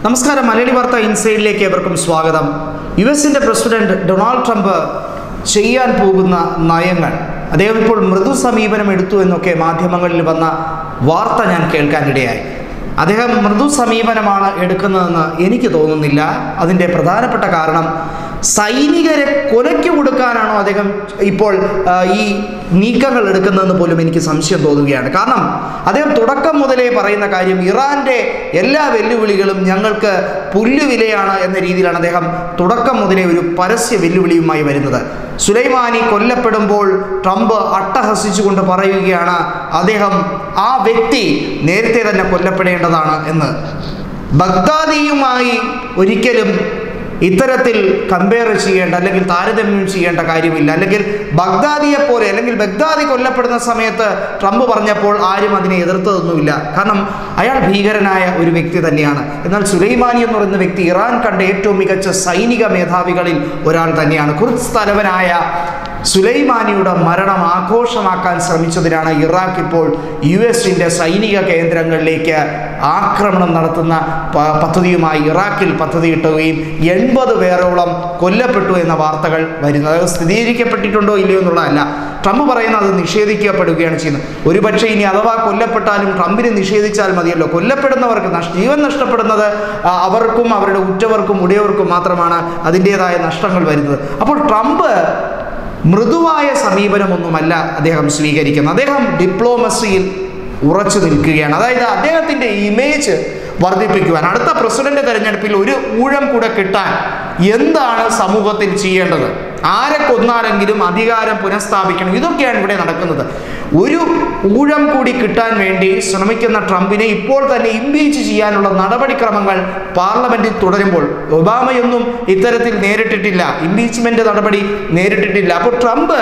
നമസ്കാരം മലയാളി വാർത്ത ഇൻസൈഡിലേക്ക് ഏവർക്കും സ്വാഗതം യു എസിൻ്റെ പ്രസിഡന്റ് ഡൊണാൾഡ് ട്രംപ് ചെയ്യാൻ പോകുന്ന നയങ്ങൾ അദ്ദേഹം ഇപ്പോൾ മൃദു സമീപനം എടുത്തു എന്നൊക്കെ മാധ്യമങ്ങളിൽ വന്ന വാർത്ത ഞാൻ കേൾക്കാനിടയായി അദ്ദേഹം മൃദു സമീപനമാണ് എടുക്കുന്നതെന്ന് എനിക്ക് തോന്നുന്നില്ല അതിൻ്റെ പ്രധാനപ്പെട്ട കാരണം സൈനികരെ കൊലയ്ക്ക് കൊടുക്കാനാണോ അദ്ദേഹം ഇപ്പോൾ ആ, ഈ നീക്കങ്ങൾ എടുക്കുന്നതെന്ന് പോലും എനിക്ക് സംശയം തോന്നുകയാണ് കാരണം അദ്ദേഹം തുടക്കം മുതലേ പറയുന്ന കാര്യം ഇറാന്റെ എല്ലാ വെല്ലുവിളികളും ഞങ്ങൾക്ക് പുല്ലുവിലയാണ് എന്ന രീതിയിലാണ് അദ്ദേഹം തുടക്കം മുതലേ ഒരു പരസ്യ വെല്ലുവിളിയുമായി വരുന്നത് സുലൈമാനി കൊല്ലപ്പെടുമ്പോൾ ട്രംപ് അട്ടഹസിച്ചുകൊണ്ട് പറയുകയാണ് അദ്ദേഹം ആ വ്യക്തി നേരത്തെ തന്നെ കൊല്ലപ്പെടേണ്ടതാണ് എന്ന് ബഗ്ദാദിയുമായി ഒരിക്കലും ഇത്തരത്തിൽ കമ്പയർ ചെയ്യേണ്ട അല്ലെങ്കിൽ താരതമ്യം ചെയ്യേണ്ട കാര്യമില്ല അല്ലെങ്കിൽ ബഗ്ദാദിയെ പോലെ അല്ലെങ്കിൽ ബഗ്ദാദി കൊല്ലപ്പെടുന്ന സമയത്ത് ട്രംപ് പറഞ്ഞപ്പോൾ ആരും അതിനെ എതിർത്തതൊന്നുമില്ല കാരണം അയാൾ ഭീകരനായ ഒരു വ്യക്തി തന്നെയാണ് എന്നാൽ സുലൈമാനി എന്ന് പറയുന്ന വ്യക്തി ഇറാൻ കണ്ട ഏറ്റവും മികച്ച സൈനിക മേധാവികളിൽ ഒരാൾ തന്നെയാണ് കുർദ്സ് തലവനായ സുലൈമാനിയുടെ മരണം ആഘോഷമാക്കാൻ ശ്രമിച്ചതിനാണ് ഇറാഖ് ഇപ്പോൾ യു എസിൻ്റെ സൈനിക കേന്ദ്രങ്ങളിലേക്ക് ആക്രമണം നടത്തുന്ന പ- പദ്ധതിയുമായി ഇറാഖിൽ പദ്ധതിയിട്ടുകയും എൺപത് പേരോളം കൊല്ലപ്പെട്ടു എന്ന വാർത്തകൾ വരുന്നത് അത് സ്ഥിരീകരിക്കപ്പെട്ടിട്ടുണ്ടോ ഇല്ലയോ എന്നുള്ളതല്ല ട്രംപ് പറയുന്നത് അത് നിഷേധിക്കപ്പെടുകയാണ് ചെയ്യുന്നത് ഒരുപക്ഷെ ഇനി അഥവാ കൊല്ലപ്പെട്ടാലും ട്രംപിന് നിഷേധിച്ചാൽ മതിയല്ലോ കൊല്ലപ്പെടുന്നവർക്ക് നഷ് ജീവൻ നഷ്ടപ്പെടുന്നത് ആ, അവർക്കും അവരുടെ ഉറ്റവർക്കും ഉടയവർക്കും മാത്രമാണ് അതിൻ്റെതായ നഷ്ടങ്ങൾ വരുന്നത് അപ്പോൾ ട്രംപ് മൃദുവായ സമീപനമൊന്നുമല്ല അദ്ദേഹം സ്വീകരിക്കുന്നത് അദ്ദേഹം ഡിപ്ലോമസിയിൽ ഉറച്ചു നിൽക്കുകയാണ് അതായത് അദ്ദേഹത്തിൻ്റെ ഇമേജ് വർദ്ധിപ്പിക്കുവാൻ അടുത്ത പ്രസിഡന്റ് തെരഞ്ഞെടുപ്പിൽ ഒരു ഊഴം കൂടെ കിട്ടാൻ എന്താണ് സമൂഹത്തിൽ ചെയ്യേണ്ടത് ആരെ കൊന്നാലെങ്കിലും അധികാരം പുനഃസ്ഥാപിക്കണം ഇതൊക്കെയാണ് ഇവിടെ നടക്കുന്നത് ഒരു ഊഴം കൂടി കിട്ടാൻ വേണ്ടി ശ്രമിക്കുന്ന ട്രംപിനെ ഇപ്പോൾ തന്നെ ഇംപീച്ച് ചെയ്യാനുള്ള നടപടിക്രമങ്ങൾ പാർലമെന്റിൽ തുടരുമ്പോൾ ഒബാമയൊന്നും ഇത്തരത്തിൽ നേരിട്ടിട്ടില്ല ഇംപീച്ച്മെന്റ് നടപടി നേരിട്ടിട്ടില്ല അപ്പോൾ ട്രംപ്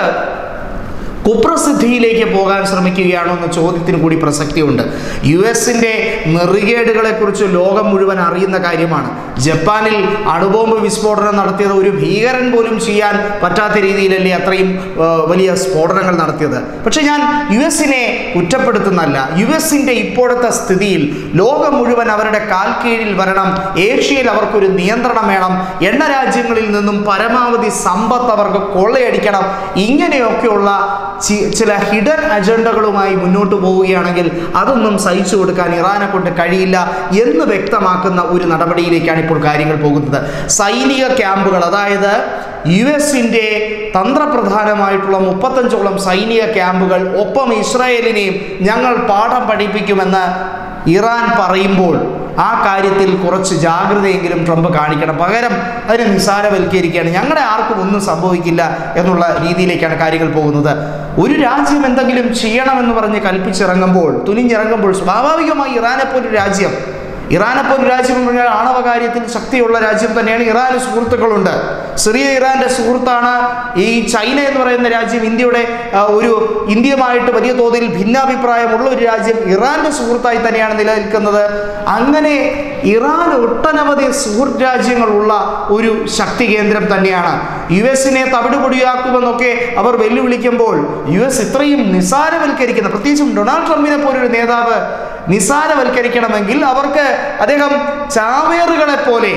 കുപ്രസിദ്ധിയിലേക്ക് പോകാൻ ശ്രമിക്കുകയാണോ എന്ന ചോദ്യത്തിന് കൂടി പ്രസക്തിയുണ്ട് യു എസിൻ്റെ നെറികേടുകളെക്കുറിച്ച് ലോകം മുഴുവൻ അറിയുന്ന കാര്യമാണ് ജപ്പാനിൽ അണുബോംബ് വിസ്ഫോടനം നടത്തിയത് ഒരു ഭീകരൻ പോലും ചെയ്യാൻ പറ്റാത്ത രീതിയിലല്ലേ അത്രയും ആ, വലിയ സ്ഫോടനങ്ങൾ നടത്തിയത് പക്ഷെ ഞാൻ യു എസിനെ കുറ്റപ്പെടുത്തുന്നല്ല യു എസിൻ്റെ ഇപ്പോഴത്തെ സ്ഥിതിയിൽ ലോകം മുഴുവൻ അവരുടെ കാൽ കീഴിൽ വരണം ഏഷ്യയിൽ അവർക്കൊരു നിയന്ത്രണം വേണം എണ്ണ രാജ്യങ്ങളിൽ നിന്നും പരമാവധി സമ്പത്ത് അവർക്ക് കൊള്ളയടിക്കണം ഇങ്ങനെയൊക്കെയുള്ള ചി- ചില ഹിഡൻ അജണ്ടകളുമായി മുന്നോട്ട് പോവുകയാണെങ്കിൽ അതൊന്നും സഹിച്ചു കൊടുക്കാൻ ഇറാനെ കൊണ്ട് കഴിയില്ല എന്ന് വ്യക്തമാക്കുന്ന ഒരു നടപടിയിലേക്കാണ് ഇപ്പോൾ കാര്യങ്ങൾ പോകുന്നത് സൈനിക ക്യാമ്പുകൾ അതായത് യു എസിൻ്റെ തന്ത്രപ്രധാനമായിട്ടുള്ള മുപ്പത്തഞ്ചോളം സൈനിക ക്യാമ്പുകൾ ഒപ്പം ഇസ്രായേലിനെയും ഞങ്ങൾ പാഠം പഠിപ്പിക്കുമെന്ന് ഇറാൻ പറയുമ്പോൾ ആ കാര്യത്തിൽ കുറച്ച് ജാഗ്രതയെങ്കിലും ട്രംപ് കാണിക്കണം പകരം അതിനെ നിസ്സാരവൽക്കരിക്കുകയാണ് ഞങ്ങളുടെ ആർക്കും ഒന്നും സംഭവിക്കില്ല എന്നുള്ള രീതിയിലേക്കാണ് കാര്യങ്ങൾ പോകുന്നത് ഒരു രാജ്യം എന്തെങ്കിലും ചെയ്യണമെന്ന് പറഞ്ഞ് കൽപ്പിച്ചിറങ്ങുമ്പോൾ തുനിഞ്ഞിറങ്ങുമ്പോൾ സ്വാഭാവികമായി ഇറാനെ പോലൊരു രാജ്യം ഇറാനെ പോലൊരു രാജ്യം എന്ന് പറഞ്ഞാൽ ആണവ കാര്യത്തിൽ ശക്തിയുള്ള രാജ്യം തന്നെയാണ് ഇറാന് സുഹൃത്തുക്കളുണ്ട് സിറിയ ഇറാന്റെ സുഹൃത്താണ് ഈ ചൈന എന്ന് പറയുന്ന രാജ്യം ഇന്ത്യയുടെ ആ, ഒരു ഇന്ത്യയുമായിട്ട് വലിയ തോതിൽ ഭിന്നാഭിപ്രായമുള്ള ഒരു രാജ്യം ഇറാന്റെ സുഹൃത്തായി തന്നെയാണ് നിലനിൽക്കുന്നത് അങ്ങനെ ഇറാൻ ഒട്ടനവധി സുഹൃത്ത് രാജ്യങ്ങളുള്ള ഒരു ശക്തി കേന്ദ്രം തന്നെയാണ് യു എസിനെ തവിടുപൊടിയാക്കുമെന്നൊക്കെ അവർ വെല്ലുവിളിക്കുമ്പോൾ യു എസ് ഇത്രയും നിസാരവൽക്കരിക്കുന്ന പ്രത്യേകിച്ചും ഡൊണാൾഡ് ട്രംപിനെ പോലൊരു നേതാവ് നിസാരവൽക്കരിക്കണമെങ്കിൽ അവർക്ക് അദ്ദേഹം ചാവേറുകളെ പോലെ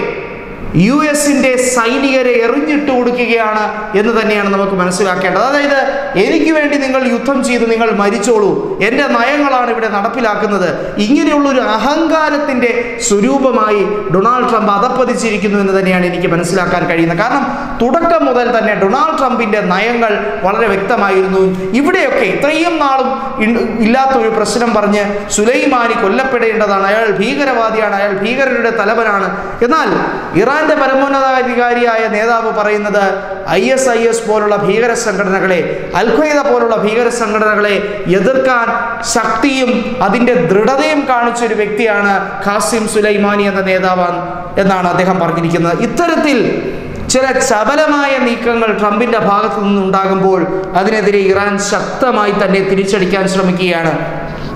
യു എസിൻ്റെ സൈനികരെ എറിഞ്ഞിട്ട് കൊടുക്കുകയാണ് എന്ന് തന്നെയാണ് നമുക്ക് മനസ്സിലാക്കേണ്ടത് അതായത് എനിക്ക് വേണ്ടി നിങ്ങൾ യുദ്ധം ചെയ്ത് നിങ്ങൾ മരിച്ചോളൂ എൻ്റെ നയങ്ങളാണ് ഇവിടെ നടപ്പിലാക്കുന്നത് ഇങ്ങനെയുള്ള ഒരു അഹങ്കാരത്തിൻ്റെ സ്വരൂപമായി ഡൊണാൾഡ് ട്രംപ് അധപ്പതിച്ചിരിക്കുന്നു എന്ന് തന്നെയാണ് എനിക്ക് മനസ്സിലാക്കാൻ കഴിയുന്നത് കാരണം തുടക്കം മുതൽ തന്നെ ഡൊണാൾഡ് ട്രംപിൻ്റെ നയങ്ങൾ വളരെ വ്യക്തമായിരുന്നു ഇവിടെയൊക്കെ ഇത്രയും നാളും ഇൻ- ഇല്ലാത്ത ഒരു പ്രശ്നം പറഞ്ഞ് സുലൈമാനി കൊല്ലപ്പെടേണ്ടതാണ് അയാൾ ഭീകരവാദിയാണ് അയാൾ ഭീകരരുടെ തലവനാണ് എന്നാൽ ഇറാന്റെ പരമോന്നതാധികാരിയായ നേതാവ് പറയുന്നത് ഐ എസ് ഐ എസ് പോലുള്ള ഭീകര സംഘടനകളെ അൽഖ്വയ്ദ പോലുള്ള ഭീകര സംഘടനകളെ എതിർക്കാൻ ശക്തിയും അതിൻ്റെ ദൃഢതയും കാണിച്ച ഒരു വ്യക്തിയാണ് ഖാസിം സുലൈമാനി എന്ന നേതാവാണ് എന്നാണ് അദ്ദേഹം പറഞ്ഞിരിക്കുന്നത് ഇത്തരത്തിൽ ചില ചപലമായ നീക്കങ്ങൾ ട്രംപിന്റെ ഭാഗത്തു നിന്നുണ്ടാകുമ്പോൾ അതിനെതിരെ ഇറാൻ ശക്തമായി തന്നെ തിരിച്ചടിക്കാൻ ശ്രമിക്കുകയാണ്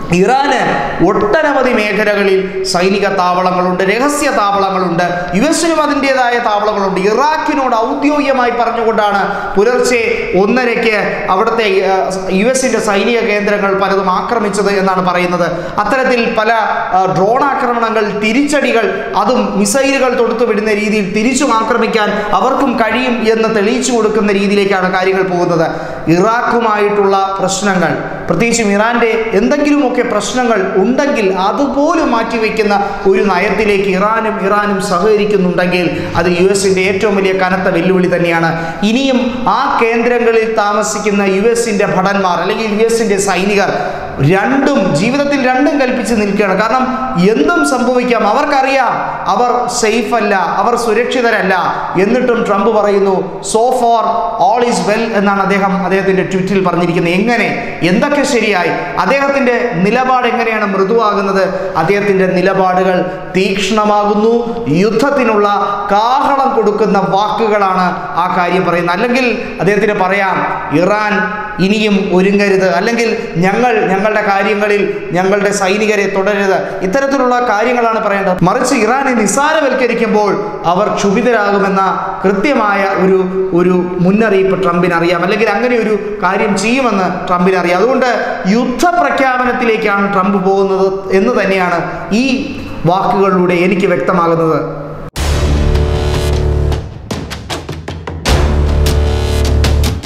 ഇറാന് ഒട്ടനവധി മേഖലകളിൽ സൈനിക താവളങ്ങളുണ്ട് രഹസ്യ താവളങ്ങളുണ്ട് യു എസിനും അതിൻ്റെതായ താവളങ്ങളുണ്ട് ഇറാഖിനോട് ഔദ്യോഗികമായി പറഞ്ഞുകൊണ്ടാണ് പുലർച്ചെ ഒന്നരയ്ക്ക് അവിടുത്തെ യു എസിൻ്റെ സൈനിക കേന്ദ്രങ്ങൾ പലതും ആക്രമിച്ചത് എന്നാണ് പറയുന്നത് അത്തരത്തിൽ പല ആ, ഡ്രോൺ ആക്രമണങ്ങൾ തിരിച്ചടികൾ അതും മിസൈലുകൾ തൊടുത്തു വിടുന്ന രീതിയിൽ തിരിച്ചും ആക്രമിക്കാൻ അവർക്കും കഴിയും എന്ന് തെളിയിച്ചു കൊടുക്കുന്ന രീതിയിലേക്കാണ് കാര്യങ്ങൾ പോകുന്നത് ഇറാഖുമായിട്ടുള്ള പ്രശ്നങ്ങൾ പ്രത്യേകിച്ചും ഇറാന്റെ എന്തെങ്കിലുമൊക്കെ പ്രശ്നങ്ങൾ ഉണ്ടെങ്കിൽ അതുപോലും മാറ്റിവെക്കുന്ന ഒരു നയത്തിലേക്ക് ഇറാനും ഇറാനും സഹകരിക്കുന്നുണ്ടെങ്കിൽ അത് യു എസിന്റെ ഏറ്റവും വലിയ കനത്ത വെല്ലുവിളി തന്നെയാണ് ഇനിയും ആ കേന്ദ്രങ്ങളിൽ താമസിക്കുന്ന യു എസിന്റെ ഭടന്മാർ അല്ലെങ്കിൽ യു എസിന്റെ സൈനികർ രണ്ടും ജീവിതത്തിൽ രണ്ടും കൽപ്പിച്ച് നിൽക്കുകയാണ് കാരണം എന്തും സംഭവിക്കാം അവർക്കറിയാം അവർ സേഫ് അല്ല അവർ സുരക്ഷിതരല്ല എന്നിട്ടും ട്രംപ് പറയുന്നു so far all is well എന്നാണ് അദ്ദേഹം അദ്ദേഹത്തിന്റെ ട്വിറ്റിൽ പറഞ്ഞിരിക്കുന്നത് എങ്ങനെ എന്തൊക്കെ ശരിയായി അദ്ദേഹത്തിന്റെ നിലപാട് എങ്ങനെയാണ് മൃദുവാകുന്നത് അദ്ദേഹത്തിന്റെ നിലപാടുകൾ തീക്ഷ്ണമാകുന്നു യുദ്ധത്തിനുള്ള കാഹളം കൊടുക്കുന്ന വാക്കുകളാണ് ആ കാര്യം പറയുന്നത് അല്ലെങ്കിൽ അദ്ദേഹത്തിന് പറയാം ഇറാൻ ഇനിയും ഒരുങ്ങരുത് അല്ലെങ്കിൽ ഞങ്ങൾ ഞങ്ങളുടെ കാര്യങ്ങളിൽ ഞങ്ങളുടെ സൈനികരെ തുടരരുത് ഇത്തരത്തിലുള്ള കാര്യങ്ങളാണ് പറയേണ്ടത് മറിച്ച് ഇറാനെ നിസ്സാരവൽക്കരിക്കുമ്പോൾ അവർ ക്ഷുഭിതരാകുമെന്ന കൃത്യമായ ഒരു ഒരു മുന്നറിയിപ്പ് ട്രംപിന് അറിയാം അല്ലെങ്കിൽ അങ്ങനെ ഒരു കാര്യം ചെയ്യുമെന്ന് ട്രംപിന് അറിയാം അതുകൊണ്ട് യുദ്ധ പ്രഖ്യാപനത്തിലേക്കാണ് ട്രംപ് പോകുന്നത് എന്ന് തന്നെയാണ് ഈ വാക്കുകളിലൂടെ എനിക്ക് വ്യക്തമാകുന്നത്